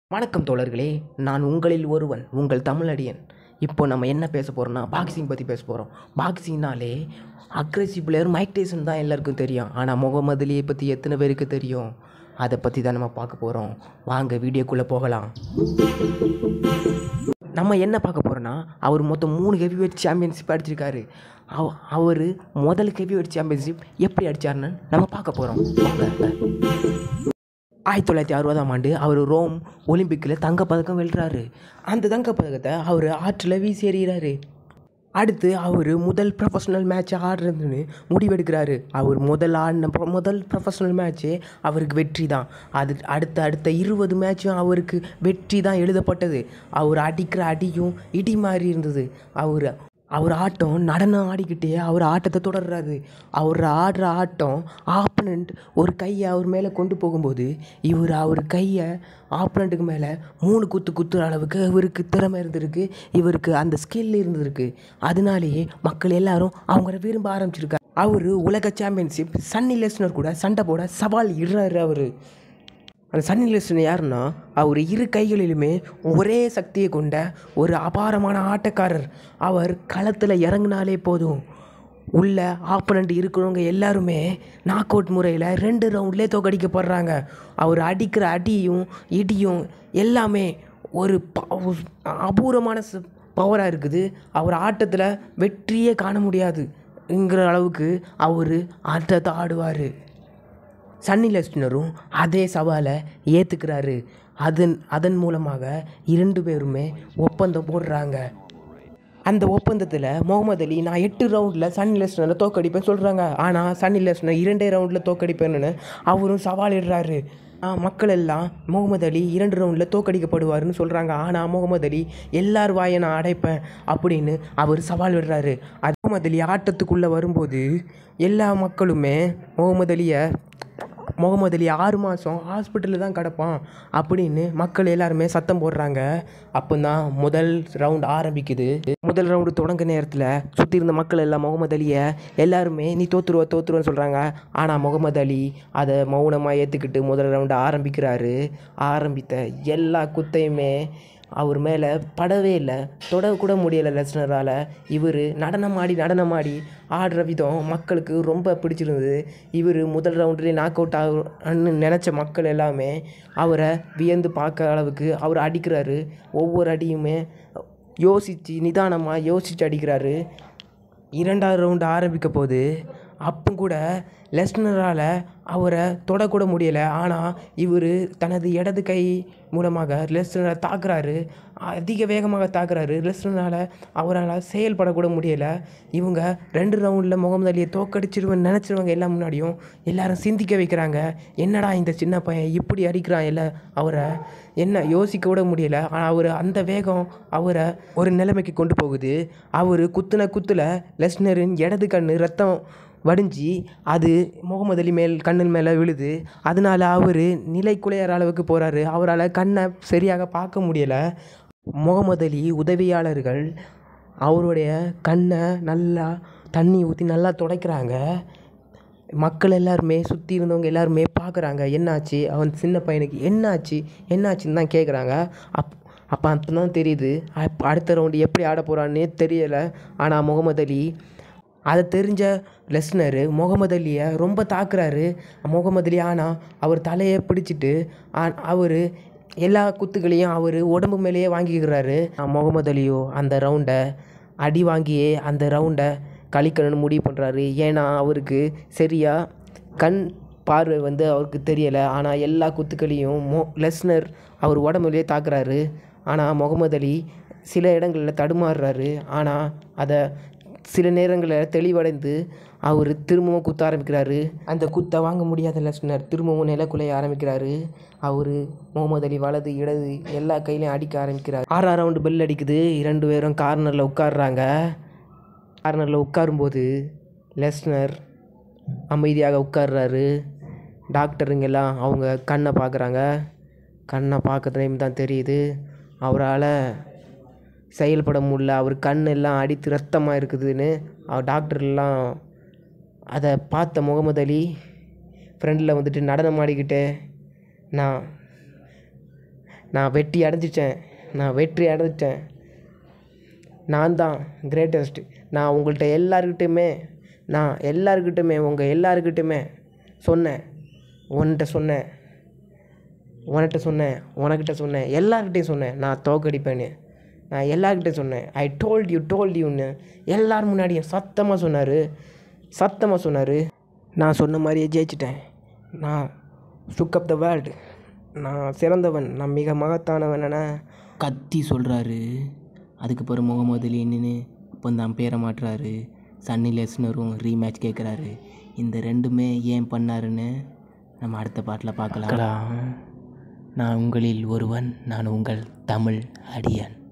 வணக்கம் தோழர்களே நான் உங்களில் ஒருவன் உங்கள் தமிழடியன் இப்போ நம்ம என்ன பேச போகிறோம்னா பாக்ஸிங் பற்றி பேச போகிறோம் பாக்ஸிங்னாலே அக்ரெசிவ் பிளேயர் மைக் டைசன் தான் எல்லாருக்கும் தெரியும் ஆனால் முகமது அலியை பற்றி எத்தனை பேருக்கு தெரியும் அதை பற்றி தான் நம்ம பார்க்க போகிறோம் வாங்க வீடியோக்குள்ளே போகலாம் நம்ம என்ன பார்க்க போகிறோன்னா அவர் மொத்தம் மூணு ஹெவி வெயிட் சாம்பியன்ஷிப் அடிச்சிருக்காரு அவ அவர் முதல் ஹெவி வெயிட் சாம்பியன்ஷிப் எப்படி அடித்தாருன்னு நம்ம பார்க்க போகிறோம் ஆயிரத்தி தொள்ளாயிரத்தி அறுபதாம் ஆண்டு அவர் ரோம் ஒலிம்பிக்கில் தங்கப்பதக்கம் வெல்றாரு அந்த தங்கப்பதக்கத்தை அவர் ஆற்றில் வீசி எறிகிறாரு அடுத்து அவர் முதல் ப்ரொஃபஷனல் மேட்ச் ஆடுறதுன்னு முடிவெடுக்கிறாரு அவர் முதல் ஆடின pro- முதல் ப்ரொஃபஷனல் மேட்ச்சே அவருக்கு வெற்றி தான் அது அடுத்த அடுத்த இருபது மேட்சும் அவருக்கு வெற்றி தான் எழுதப்பட்டது அவர் அடிக்கிற அடியும் இடி மாதிரி இருந்தது அவர் அவர் ஆட்டம் நடனம் ஆடிக்கிட்டே அவர் ஆட்டத்தை தொடர்றாரு அவர் ஆடுற ஆட்டம் ஆப்பனண்ட் ஒரு கையை அவர் மேலே கொண்டு போகும்போது இவர் அவர் கையை ஆப்பனண்ட்டுக்கு மேலே மூணு குத்து குத்துற அளவுக்கு இவருக்கு திறமை இருந்திருக்கு இவருக்கு அந்த ஸ்கில் இருந்திருக்கு அதனாலேயே மக்கள் எல்லாரும் அவங்கள விரும்ப ஆரம்பிச்சிருக்காரு அவர் உலக சாம்பியன்ஷிப் சன்னி லெஸ்னர் கூட சண்டை போட சவால் இடுறாரு அவர் அந்த சன்னி லிஸ்டன் யாருன்னா அவர் இரு கைகளிலுமே ஒரே சக்தியை கொண்ட ஒரு அபாரமான ஆட்டக்காரர் அவர் களத்தில் இறங்குனாலே போதும் உள்ள ஆப்பனண்ட் இருக்கிறவங்க எல்லாருமே நாக் அவுட் முறையில் ரெண்டு ரவுண்ட்லேயே தோக்கடிக்கப்படுறாங்க அவர் அடிக்கிற அடியும் இடியும் எல்லாமே ஒரு ப- அபூர்வமான பவராக இருக்குது அவர் ஆட்டத்தில் வெற்றியே காண முடியாதுங்கிற அளவுக்கு அவர் ஆட்டத்தை ஆடுவார் சன்னி லெஸ்டினரும் அதே சவாலை ஏற்றுக்கிறாரு அதன் அதன் மூலமாக இரண்டு பேருமே ஒப்பந்தம் போடுறாங்க அந்த ஒப்பந்தத்தில் முகமது அலி நான் எட்டு ரவுண்டில் சன்னி லெஸ்டினரை தோக்கடிப்பேன் சொல்கிறாங்க ஆனால் சன்னி லெஸ்டினர் இரண்டே ரவுண்டில் தோக்கடிப்பேன்னு அவரும் சவாலிடுறாரு ஆ, மக்கள் எல்லாம் முகமது அலி இரண்டு ரவுண்டில் தோக்கடிக்கப்படுவாருன்னு சொல்கிறாங்க ஆனால் முகமது அலி எல்லார் வாயை நான் அடைப்பேன் அப்படின்னு அவர் சவால் விடுறாரு அது முகமது அலி ஆட்டத்துக்குள்ளே வரும்போது எல்லா மக்களுமே முகமது அலியை முகமது அலி ஆறு மாதம் ஹாஸ்பிட்டலில் தான் கிடப்பான் அப்படின்னு மக்கள் எல்லாருமே சத்தம் போடுறாங்க அப்போ தான் முதல் ரவுண்ட் ஆரம்பிக்குது முதல் ரவுண்டு தொடங்க நேரத்தில் சுற்றி இருந்த மக்கள் எல்லாம் முகமது அலியை எல்லாருமே நீ தோத்துருவ தோத்துருவன்னு சொல்கிறாங்க ஆனால் முகமது அலி அதை மௌனமாக ஏற்றுக்கிட்டு முதல் ரவுண்டு ஆரம்பிக்கிறாரு ஆரம்பித்த எல்லா குத்தையுமே அவர் மேலே படவே இல்லை தொடக்கூட முடியலை லெஸ்னரால் இவர் நடனமாடி நடனமாடி ஆடுற விதம் மக்களுக்கு ரொம்ப பிடிச்சிருந்தது இவர் முதல் ரவுண்ட்லேயே நாக் அவுட் ஆகுன்னு நினச்ச மக்கள் எல்லாமே அவரை வியந்து பார்க்க அளவுக்கு அவர் அடிக்கிறாரு ஒவ்வொரு அடியுமே யோசித்து நிதானமாக யோசித்து அடிக்கிறாரு இரண்டாவது ரவுண்டு ஆரம்பிக்க போது அப்போ கூட லெஸ்னரால் அவரை தொடக்கூட முடியலை ஆனால் இவர் தனது இடது கை மூலமாக லெஸ்னரை தாக்குறாரு அதிக வேகமாக தாக்குறாரு லெஸ்னரால் அவரால் செயல்படக்கூட முடியலை இவங்க ரெண்டு ரவுண்டில் முகமது அலியை தோக்கடிச்சிருவேன்னு நினச்சிருவங்க எல்லாம் முன்னாடியும் எல்லாரும் சிந்திக்க வைக்கிறாங்க என்னடா இந்த சின்ன பையன் இப்படி அடிக்கிறான் இல்லை அவரை என்ன யோசிக்க கூட முடியல ஆனால் அவர் அந்த வேகம் அவரை ஒரு நிலைமைக்கு கொண்டு போகுது அவர் குத்துன குத்துல லெஸ்னரின் இடது கண்ணு ரத்தம் வடிஞ்சு அது முகமது அலி மேல் கண்ணின் மேலே விழுது அதனால அவர் நிலை குலையிற அளவுக்கு போகிறாரு அவரால் கண்ணை சரியாக பார்க்க முடியலை முகமது அலி உதவியாளர்கள் அவருடைய கண்ணை நல்லா தண்ணி ஊற்றி நல்லா துடைக்கிறாங்க மக்கள் எல்லாருமே சுற்றி இருந்தவங்க எல்லாருமே பார்க்குறாங்க என்னாச்சு அவன் சின்ன பையனுக்கு என்னாச்சு என்னாச்சுன்னு தான் கேட்குறாங்க அப் அப்போ அப்போ தான் தெரியுது அப்ப அடுத்த ரவுண்டு எப்படி ஆட போகிறான்னே தெரியலை ஆனால் முகமது அலி அதை தெரிஞ்ச லெஸ்னரு முகமது அலியை ரொம்ப தாக்குறாரு முகமது அலி ஆனால் அவர் தலையை பிடிச்சிட்டு அவர் எல்லா குத்துகளையும் அவர் உடம்பு மேலேயே வாங்கிக்கிறாரு முகமது அலியோ அந்த ரவுண்டை அடி வாங்கியே அந்த ரவுண்டை கழிக்கணும்னு முடிவு பண்ணுறாரு ஏன்னா அவருக்கு சரியா கண் பார்வை வந்து அவருக்கு தெரியலை ஆனால் எல்லா குத்துக்களையும் மோ லெஸ்னர் அவர் உடம்புலேயே தாக்குறாரு ஆனால் முகமது அலி சில இடங்களில் தடுமாறுறாரு ஆனால் அதை சில நேரங்களில் தெளிவடைந்து அவர் திரும்பவும் குத்த ஆரம்பிக்கிறாரு அந்த குத்தை வாங்க முடியாத லெஸ்னர் திரும்பவும் நிலக்குலைய ஆரம்பிக்கிறாரு அவர் முகமது அலி வலது இடது எல்லா கையிலையும் அடிக்க ஆரம்பிக்கிறார் ஆறாம் ரவுண்டு பெல் அடிக்குது இரண்டு பேரும் கார்னரில் உட்கார்றாங்க கார்னரில் உட்காரும்போது லெஸ்னர் அமைதியாக உட்கார்றாரு டாக்டருங்கெல்லாம் அவங்க கண்ணை பார்க்குறாங்க கண்ணை பார்க்கறதுலேயும் தான் தெரியுது அவரால் செயல்பட முடியல அவர் கண் எல்லாம் அடித்து ரத்தமாக இருக்குதுன்னு அவர் டாக்டர்லாம் அதை பார்த்த முகமது அலி ஃப்ரெண்டில் வந்துட்டு நடனம் ஆடிக்கிட்டே நான் நான் வெற்றி அடைஞ்சிட்டேன் நான் வெற்றி அடைஞ்சிட்டேன் நான் தான் கிரேட்டஸ்ட் நான் உங்கள்கிட்ட எல்லாருக்கிட்டையுமே நான் எல்லாருக்கிட்டையுமே உங்கள் எல்லாருக்கிட்டையுமே சொன்னேன் உன்கிட்ட சொன்னேன் உன்கிட்ட சொன்னேன் உனக்கிட்ட சொன்னேன் எல்லார்கிட்டையும் சொன்னேன் நான் தோக்கடிப்பேன்னு நான் எல்லார்கிட்டையும் சொன்னேன் ஐ டோல்ட் யூ டோல்ட் யூன்னு எல்லார் முன்னாடியும் சத்தமாக சொன்னார் சத்தமாக சொன்னார் நான் சொன்ன மாதிரியே ஜெயிச்சிட்டேன் நான் சுக் அப் த வேர்ல்டு நான் சிறந்தவன் நான் மிக மகத்தானவன் என கத்தி சொல்கிறாரு அதுக்கப்புறம் முகமது நின்று இப்போ தான் பேரை மாட்டுறாரு சன்னி லெஸ்னரும் ரீமேட்ச் கேட்குறாரு இந்த ரெண்டுமே ஏன் பண்ணாருன்னு நம்ம அடுத்த பாட்டில் பார்க்கலாம் நான் உங்களில் ஒருவன் நான் உங்கள் தமிழ் அடியன்